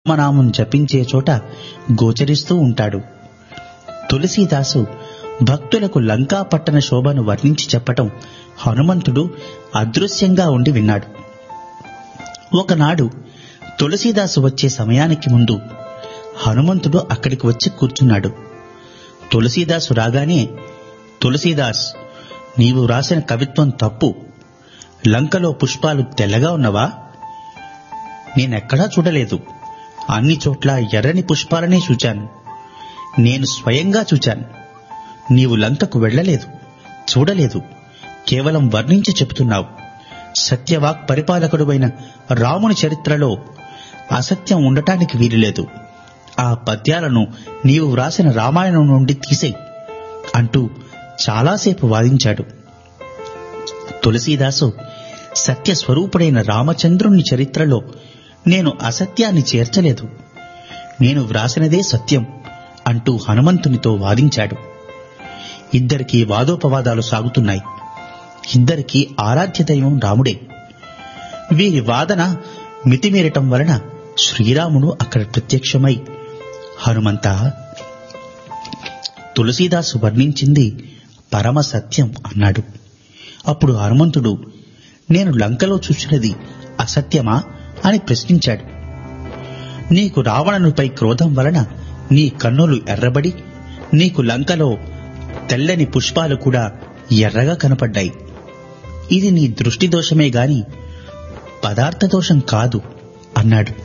రామనామం జపించే చోట గోచరిస్తూ ఉంటాడు తులసీదాసు భక్తులకు లంకా పట్టణ శోభను వర్ణించి చెప్పటం హనుమంతుడు అదృశ్యంగా ఉండి విన్నాడు ఒకనాడు తులసీదాసు వచ్చే సమయానికి ముందు హనుమంతుడు అక్కడికి వచ్చి కూర్చున్నాడు తులసీదాసు రాగానే తులసీదాస్ నీవు రాసిన కవిత్వం తప్పు లంకలో పుష్పాలు తెల్లగా ఉన్నవా నేనెక్కడా చూడలేదు అన్ని చోట్ల ఎర్రని పుష్పాలనే చూచాను నేను స్వయంగా చూచాను నీవు లంకకు వెళ్ళలేదు చూడలేదు కేవలం వర్ణించి చెబుతున్నావు సత్యవాక్ పరిపాలకుడువైన రాముని చరిత్రలో అసత్యం ఉండటానికి వీలులేదు ఆ పద్యాలను నీవు వ్రాసిన రామాయణం నుండి తీసేయి అంటూ చాలాసేపు వాదించాడు తులసీదాసు సత్యస్వరూపుడైన రామచంద్రుని చరిత్రలో నేను అసత్యాన్ని చేర్చలేదు నేను వ్రాసినదే సత్యం అంటూ హనుమంతునితో వాదించాడు ఇద్దరికీ వాదోపవాదాలు సాగుతున్నాయి ఇద్దరికీ ఆరాధ్య దైవం రాముడే వీరి వాదన మితిమీరటం వలన శ్రీరాముడు అక్కడ ప్రత్యక్షమై హనుమంత తులసీదాసు వర్ణించింది పరమ సత్యం అన్నాడు అప్పుడు హనుమంతుడు నేను లంకలో చూసినది అసత్యమా అని ప్రశ్నించాడు నీకు రావణునిపై క్రోధం వలన నీ కన్నులు ఎర్రబడి నీకు లంకలో తెల్లని పుష్పాలు కూడా ఎర్రగా కనపడ్డాయి ఇది నీ దృష్టి దోషమే గాని పదార్థ దోషం కాదు అన్నాడు